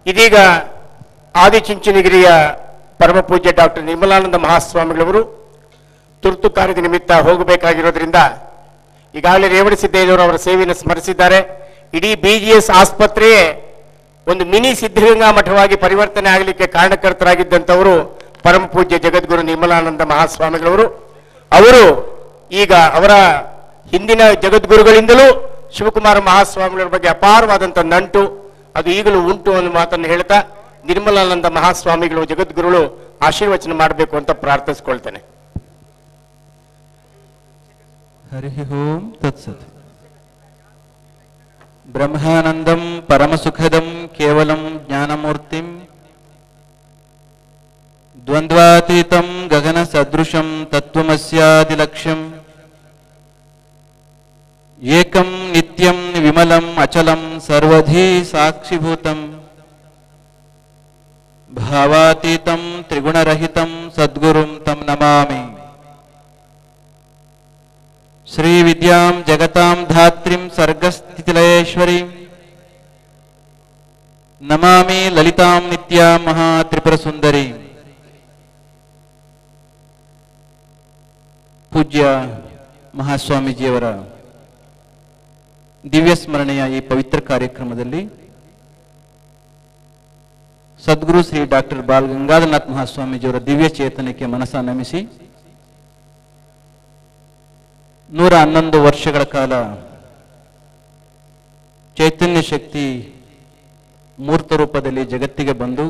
ಇದೀಗ ಆದಿಚುಂಚನಗಿರಿಯ ಪರಮ ಪೂಜ್ಯ ಡಾಕ್ಟರ್ ನಿರ್ಮಲಾನಂದ ಮಹಾಸ್ವಾಮಿಗಳವರು ತುರ್ತು ಕಾರ್ಯದ ನಿಮಿತ್ತ ಹೋಗಬೇಕಾಗಿರೋದ್ರಿಂದ ಈಗಾಗಲೇ ರೇವಣ ಸಿದ್ದೇಶ್ವರ ಅವರ ಸೇವೆಯನ್ನು ಸ್ಮರಿಸಿದ್ದಾರೆ ಇಡೀ ಬಿಜಿಎಸ್ ಆಸ್ಪತ್ರೆಯೇ ಒಂದು ಮಿನಿ ಸಿದ್ಧಗಂಗಾ ಮಠವಾಗಿ ಪರಿವರ್ತನೆ ಆಗಲಿಕ್ಕೆ ಕಾರಣಕರ್ತರಾಗಿದ್ದಂಥವರು ಪರಮ ಪೂಜ್ಯ ಜಗದ್ಗುರು ನಿರ್ಮಲಾನಂದ ಮಹಾಸ್ವಾಮಿಗಳವರು ಅವರು ಈಗ ಅವರ ಹಿಂದಿನ ಜಗದ್ಗುರುಗಳಿಂದಲೂ ಶಿವಕುಮಾರ ಮಹಾಸ್ವಾಮಿಗಳ ಬಗ್ಗೆ ಅಪಾರವಾದಂಥ ನಂಟು ಅದು ಈಗಲೂ ಉಂಟು ಅನ್ನೋ ಮಾತನ್ನು ಹೇಳ್ತಾ ನಿರ್ಮಲಾನಂದ ಮಹಾಸ್ವಾಮಿಗಳು ಜಗದ್ಗುರುಗಳು ಆಶೀರ್ವಚನ ಮಾಡಬೇಕು ಅಂತ ಪ್ರಾರ್ಥಿಸ್ಕೊಳ್ತೇನೆ हरिः ओम् तत्सत् ब्रह्मानन्दं परमसुखदं केवलं ज्ञानमूर्तिं द्वन्द्वातीतं गगनसदृशं तत्त्वमस्यादिलक्ष्यम् एकं नित्यं विमलम् अचलं सर्वधी साक्षिभूतम् भावातीतं त्रिगुणरहितं सद्गुरुं तं नमामि श्रीविद्यां जगतां धात्रीं सर्गस्थितिलयेश्वरीं नमामि ललितां नित्यां महात्रिपुरसुन्दरीं ಪೂಜ್ಯ ಮಹಾಸ್ವಾಮೀಜಿಯವರ ದಿವ್ಯ ಸ್ಮರಣೆಯ ಈ ಪವಿತ್ರ ಕಾರ್ಯಕ್ರಮದಲ್ಲಿ ಸದ್ಗುರು ಶ್ರೀ ಡಾಕ್ಟರ್ ಬಾಲ್ ಗಂಗಾಧರನಾಥ್ ಮಹಾಸ್ವಾಮೀಜಿಯವರ ದಿವ್ಯ ಚೇತನಕ್ಕೆ ಮನಸ್ಸ ನಮಿಸಿ ನೂರ ಹನ್ನೊಂದು ವರ್ಷಗಳ ಕಾಲ ಚೈತನ್ಯ ಶಕ್ತಿ ಮೂರ್ತ ರೂಪದಲ್ಲಿ ಜಗತ್ತಿಗೆ ಬಂದು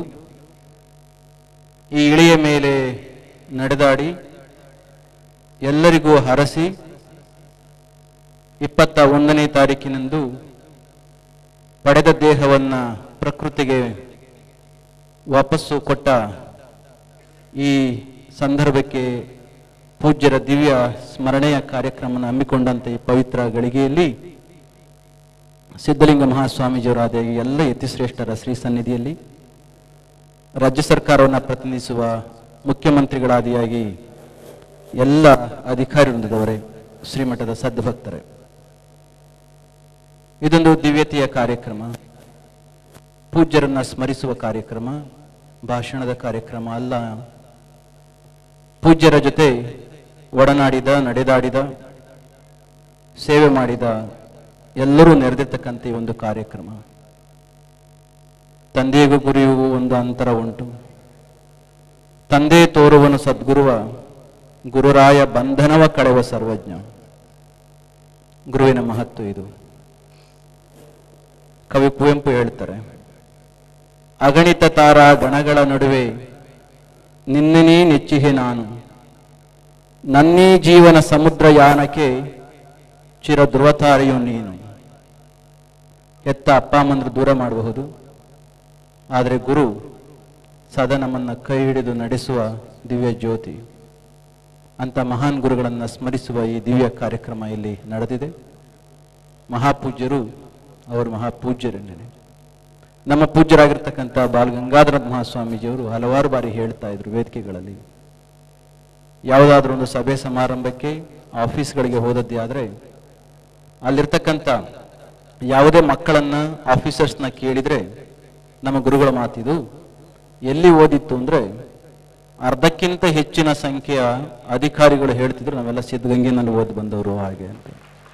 ಈ ಇಳಿಯ ಮೇಲೆ ನಡೆದಾಡಿ ಎಲ್ಲರಿಗೂ ಹರಸಿ ಇಪ್ಪತ್ತ ಒಂದನೇ ತಾರೀಕಿನಂದು ಪಡೆದ ದೇಹವನ್ನು ಪ್ರಕೃತಿಗೆ ವಾಪಸ್ಸು ಕೊಟ್ಟ ಈ ಸಂದರ್ಭಕ್ಕೆ ಪೂಜ್ಯರ ದಿವ್ಯ ಸ್ಮರಣೆಯ ಕಾರ್ಯಕ್ರಮವನ್ನು ಹಮ್ಮಿಕೊಂಡಂತ ಈ ಪವಿತ್ರ ಗಳಿಗೆಯಲ್ಲಿ ಸಿದ್ಧಲಿಂಗ ಮಹಾಸ್ವಾಮೀಜಿಯವರಾದ ಈ ಎಲ್ಲ ಯತಿಶ್ರೇಷ್ಠರ ಶ್ರೀ ಸನ್ನಿಧಿಯಲ್ಲಿ ರಾಜ್ಯ ಸರ್ಕಾರವನ್ನು ಪ್ರತಿನಿಧಿಸುವ ಮುಖ್ಯಮಂತ್ರಿಗಳಾದಿಯಾಗಿ ಎಲ್ಲ ಅಧಿಕಾರಿ ವೃಂದದವರೇ ಶ್ರೀಮಠದ ಸದ್ಭಕ್ತರೇ ಇದೊಂದು ದಿವ್ಯತೆಯ ಕಾರ್ಯಕ್ರಮ ಪೂಜ್ಯರನ್ನ ಸ್ಮರಿಸುವ ಕಾರ್ಯಕ್ರಮ ಭಾಷಣದ ಕಾರ್ಯಕ್ರಮ ಅಲ್ಲ ಪೂಜ್ಯರ ಜೊತೆ ಒಡನಾಡಿದ ನಡೆದಾಡಿದ ಸೇವೆ ಮಾಡಿದ ಎಲ್ಲರೂ ನೆರೆದಿರ್ತಕ್ಕಂಥ ಈ ಒಂದು ಕಾರ್ಯಕ್ರಮ ತಂದೆಗೂ ಗುರಿಗೂ ಒಂದು ಅಂತರ ಉಂಟು ತಂದೆ ತೋರುವನು ಸದ್ಗುರುವ ಗುರುರಾಯ ಬಂಧನವ ಕಳೆವ ಸರ್ವಜ್ಞ ಗುರುವಿನ ಮಹತ್ವ ಇದು ಕವಿ ಕುವೆಂಪು ಹೇಳ್ತಾರೆ ಅಗಣಿತ ತಾರ ಗಣಗಳ ನಡುವೆ ನಿನ್ನನೇ ನೆಚ್ಚಿಹೆ ನಾನು ನನ್ನೀ ಜೀವನ ಸಮುದ್ರ ಯಾನಕ್ಕೆ ಚಿರ ಧ್ರುವತಾರೆಯು ನೀನು ಎತ್ತ ಅಪ್ಪ ಅಮ್ಮಂದ್ರು ದೂರ ಮಾಡಬಹುದು ಆದರೆ ಗುರು ಸದಾ ನಮ್ಮನ್ನು ಕೈ ಹಿಡಿದು ನಡೆಸುವ ದಿವ್ಯ ಜ್ಯೋತಿ ಅಂತ ಮಹಾನ್ ಗುರುಗಳನ್ನು ಸ್ಮರಿಸುವ ಈ ದಿವ್ಯ ಕಾರ್ಯಕ್ರಮ ಇಲ್ಲಿ ನಡೆದಿದೆ ಮಹಾಪೂಜ್ಯರು ಅವರು ಮಹಾಪೂಜ್ಯರೆನ್ನೇ ನಮ್ಮ ಪೂಜ್ಯರಾಗಿರ್ತಕ್ಕಂಥ ಬಾಲ್ ಗಂಗಾಧರ ಮಹಾಸ್ವಾಮೀಜಿಯವರು ಹಲವಾರು ಬಾರಿ ಹೇಳ್ತಾ ಇದ್ರು ವೇದಿಕೆಗಳಲ್ಲಿ ಯಾವುದಾದ್ರೂ ಒಂದು ಸಭೆ ಸಮಾರಂಭಕ್ಕೆ ಆಫೀಸ್ಗಳಿಗೆ ಹೋದದ್ದೇ ಆದರೆ ಅಲ್ಲಿರ್ತಕ್ಕಂಥ ಯಾವುದೇ ಮಕ್ಕಳನ್ನ ಆಫೀಸರ್ಸ್ನ ಕೇಳಿದ್ರೆ ನಮ್ಮ ಗುರುಗಳ ಮಾತಿದು ಎಲ್ಲಿ ಓದಿತ್ತು ಅಂದ್ರೆ ಅರ್ಧಕ್ಕಿಂತ ಹೆಚ್ಚಿನ ಸಂಖ್ಯೆಯ ಅಧಿಕಾರಿಗಳು ಹೇಳ್ತಿದ್ರು ನಾವೆಲ್ಲ ಸಿದ್ಧಗಂಗೆನಲ್ಲಿ ಓದಿ ಬಂದವರು ಹಾಗೆ ಅಂತ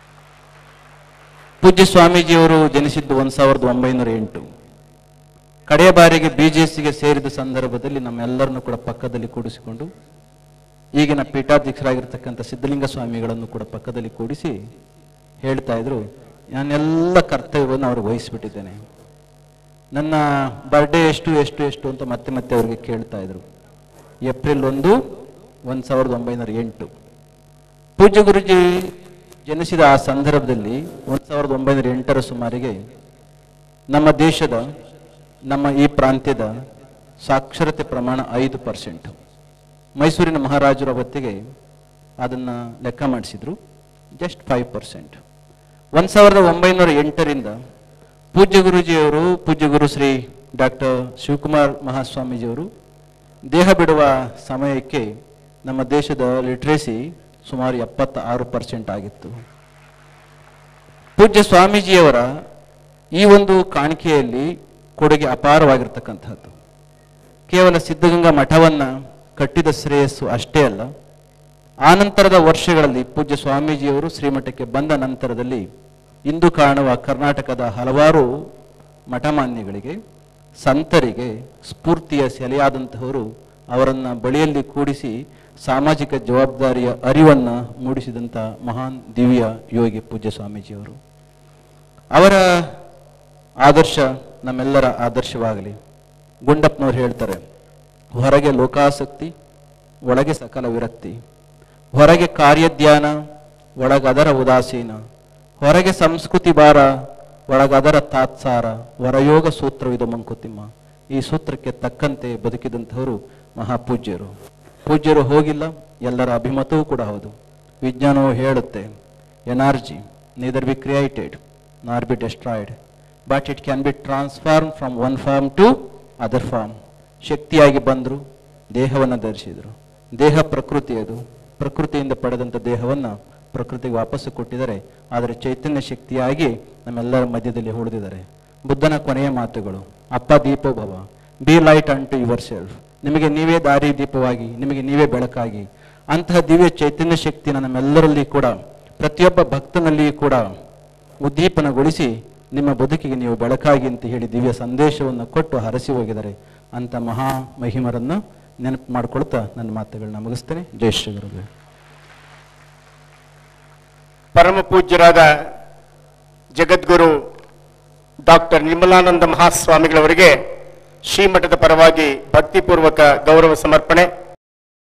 ಪೂಜ್ಯ ಸ್ವಾಮೀಜಿಯವರು ಜನಿಸಿದ್ದು ಒಂದ್ ಸಾವಿರದ ಒಂಬೈನೂರ ಎಂಟು ಕಡೆಯ ಬಾರಿಗೆ ಬಿಜೆಸಿಗೆ ಸೇರಿದ ಸಂದರ್ಭದಲ್ಲಿ ನಮ್ಮೆಲ್ಲರನ್ನು ಕೂಡ ಪಕ್ಕದಲ್ಲಿ ಕೂಡಿಸಿಕೊಂಡು ಈಗಿನ ಪೀಠಾಧ್ಯಕ್ಷರಾಗಿರ್ತಕ್ಕಂಥ ಸಿದ್ಧಲಿಂಗ ಸ್ವಾಮಿಗಳನ್ನು ಕೂಡ ಪಕ್ಕದಲ್ಲಿ ಕೂಡಿಸಿ ಹೇಳ್ತಾ ಇದ್ರು ನಾನೆಲ್ಲ ಕರ್ತವ್ಯವನ್ನು ಅವ್ರಿಗೆ ವಹಿಸ್ಬಿಟ್ಟಿದ್ದೇನೆ ನನ್ನ ಬರ್ಡೇ ಎಷ್ಟು ಎಷ್ಟು ಎಷ್ಟು ಅಂತ ಮತ್ತೆ ಮತ್ತೆ ಅವ್ರಿಗೆ ಕೇಳ್ತಾ ಇದ್ರು ಏಪ್ರಿಲ್ ಒಂದು ಒಂದು ಸಾವಿರದ ಒಂಬೈನೂರ ಎಂಟು ಪೂಜ್ಯ ಗುರುಜಿ ಜನಿಸಿದ ಆ ಸಂದರ್ಭದಲ್ಲಿ ಒಂದು ಸಾವಿರದ ಒಂಬೈನೂರ ಎಂಟರ ಸುಮಾರಿಗೆ ನಮ್ಮ ದೇಶದ ನಮ್ಮ ಈ ಪ್ರಾಂತ್ಯದ ಸಾಕ್ಷರತೆ ಪ್ರಮಾಣ ಐದು ಪರ್ಸೆಂಟ್ ಮೈಸೂರಿನ ಮಹಾರಾಜರ ಹೊತ್ತಿಗೆ ಅದನ್ನು ಲೆಕ್ಕ ಮಾಡಿಸಿದ್ರು ಜಸ್ಟ್ ಫೈವ್ ಪರ್ಸೆಂಟ್ ಒಂದು ಸಾವಿರದ ಒಂಬೈನೂರ ಎಂಟರಿಂದ ಪೂಜ್ಯ ಗುರುಜಿಯವರು ಪೂಜ್ಯ ಗುರು ಶ್ರೀ ಡಾಕ್ಟರ್ ಶಿವಕುಮಾರ್ ಮಹಾಸ್ವಾಮೀಜಿಯವರು ದೇಹ ಬಿಡುವ ಸಮಯಕ್ಕೆ ನಮ್ಮ ದೇಶದ ಲಿಟ್ರೇಸಿ ಸುಮಾರು ಎಪ್ಪತ್ತ ಆರು ಪರ್ಸೆಂಟ್ ಆಗಿತ್ತು ಪೂಜ್ಯ ಸ್ವಾಮೀಜಿಯವರ ಈ ಒಂದು ಕಾಣಿಕೆಯಲ್ಲಿ ಕೊಡುಗೆ ಅಪಾರವಾಗಿರ್ತಕ್ಕಂಥದ್ದು ಕೇವಲ ಸಿದ್ಧಗಂಗಾ ಮಠವನ್ನ ಕಟ್ಟಿದ ಶ್ರೇಯಸ್ಸು ಅಷ್ಟೇ ಅಲ್ಲ ಆನಂತರದ ವರ್ಷಗಳಲ್ಲಿ ಪೂಜ್ಯ ಸ್ವಾಮೀಜಿಯವರು ಶ್ರೀಮಠಕ್ಕೆ ಬಂದ ನಂತರದಲ್ಲಿ ಇಂದು ಕಾಣುವ ಕರ್ನಾಟಕದ ಹಲವಾರು ಮಠಮಾನ್ಯಗಳಿಗೆ ಸಂತರಿಗೆ ಸ್ಫೂರ್ತಿಯ ಸೆಲೆಯಾದಂತಹವರು ಅವರನ್ನ ಬಳಿಯಲ್ಲಿ ಕೂಡಿಸಿ ಸಾಮಾಜಿಕ ಜವಾಬ್ದಾರಿಯ ಅರಿವನ್ನ ಮೂಡಿಸಿದಂಥ ಮಹಾನ್ ದಿವ್ಯ ಯೋಗಿ ಪೂಜ್ಯ ಸ್ವಾಮೀಜಿಯವರು ಅವರ ಆದರ್ಶ ನಮ್ಮೆಲ್ಲರ ಆದರ್ಶವಾಗಲಿ ಗುಂಡಪ್ಪನವ್ರು ಹೇಳ್ತಾರೆ ಹೊರಗೆ ಲೋಕಾಸಕ್ತಿ ಒಳಗೆ ಸಕಲ ವಿರಕ್ತಿ ಹೊರಗೆ ಕಾರ್ಯಧ್ಯಾನ ಒಳಗದರ ಉದಾಸೀನ ಹೊರಗೆ ಸಂಸ್ಕೃತಿ ಭಾರ ಒಳಗದರ ತಾತ್ಸಾರ ಹೊರಯೋಗ ಸೂತ್ರವಿದು ಮಂಕುತಿಮ್ಮ ಈ ಸೂತ್ರಕ್ಕೆ ತಕ್ಕಂತೆ ಬದುಕಿದಂಥವರು ಮಹಾಪೂಜ್ಯರು ಪೂಜ್ಯರು ಹೋಗಿಲ್ಲ ಎಲ್ಲರ ಅಭಿಮತವೂ ಕೂಡ ಹೌದು ವಿಜ್ಞಾನವು ಹೇಳುತ್ತೆ energy neither be created nor be destroyed but it can be transformed from one form to other form ಶಕ್ತಿಯಾಗಿ ಬಂದರು ದೇಹವನ್ನು ಧರಿಸಿದರು ದೇಹ ಪ್ರಕೃತಿಯದು ಪ್ರಕೃತಿಯಿಂದ ಪಡೆದಂಥ ದೇಹವನ್ನು ಪ್ರಕೃತಿಗೆ ವಾಪಸ್ಸು ಕೊಟ್ಟಿದ್ದಾರೆ ಆದರೆ ಚೈತನ್ಯ ಶಕ್ತಿಯಾಗಿ ನಮ್ಮೆಲ್ಲರ ಮಧ್ಯದಲ್ಲಿ ಉಳಿದಿದ್ದಾರೆ ಬುದ್ಧನ ಕೊನೆಯ ಮಾತುಗಳು ಅಪ್ಪ ದೀಪೋಭವ be light unto yourself ನಿಮಗೆ ನೀವೇ ದಾರಿ ದೀಪವಾಗಿ ನಿಮಗೆ ನೀವೇ ಬೆಳಕಾಗಿ ಅಂತಹ ದಿವ್ಯ ಚೈತನ್ಯ ಶಕ್ತಿನ ನಮ್ಮೆಲ್ಲರಲ್ಲಿ ಕೂಡ ಪ್ರತಿಯೊಬ್ಬ ಭಕ್ತನಲ್ಲಿಯೂ ಕೂಡ ಉದ್ದೀಪನಗೊಳಿಸಿ ನಿಮ್ಮ ಬದುಕಿಗೆ ನೀವು ಬೆಳಕಾಗಿ ಅಂತ ಹೇಳಿ ದಿವ್ಯ ಸಂದೇಶವನ್ನು ಕೊಟ್ಟು ಹರಸಿ ಹೋಗಿದ್ದಾರೆ ಅಂತ ಮಹಾ ಮಹಿಮರನ್ನು ನೆನಪು ಮಾಡ್ಕೊಳ್ತಾ ನನ್ನ ಮಾತುಗಳನ್ನ ಮುಗಿಸ್ತೇನೆ ಜೈ ಶ್ರೀ ಗುರುಗಳೇ ಪರಮ ಪೂಜ್ಯರಾದ ಜಗದ್ಗುರು ಡಾಕ್ಟರ್ ನಿರ್ಮಲಾನಂದ ಮಹಾಸ್ವಾಮಿಗಳವರಿಗೆ ಶ್ರೀಮಠದ ಪರವಾಗಿ ಭಕ್ತಿಪೂರ್ವಕ ಗೌರವ ಸಮರ್ಪಣೆ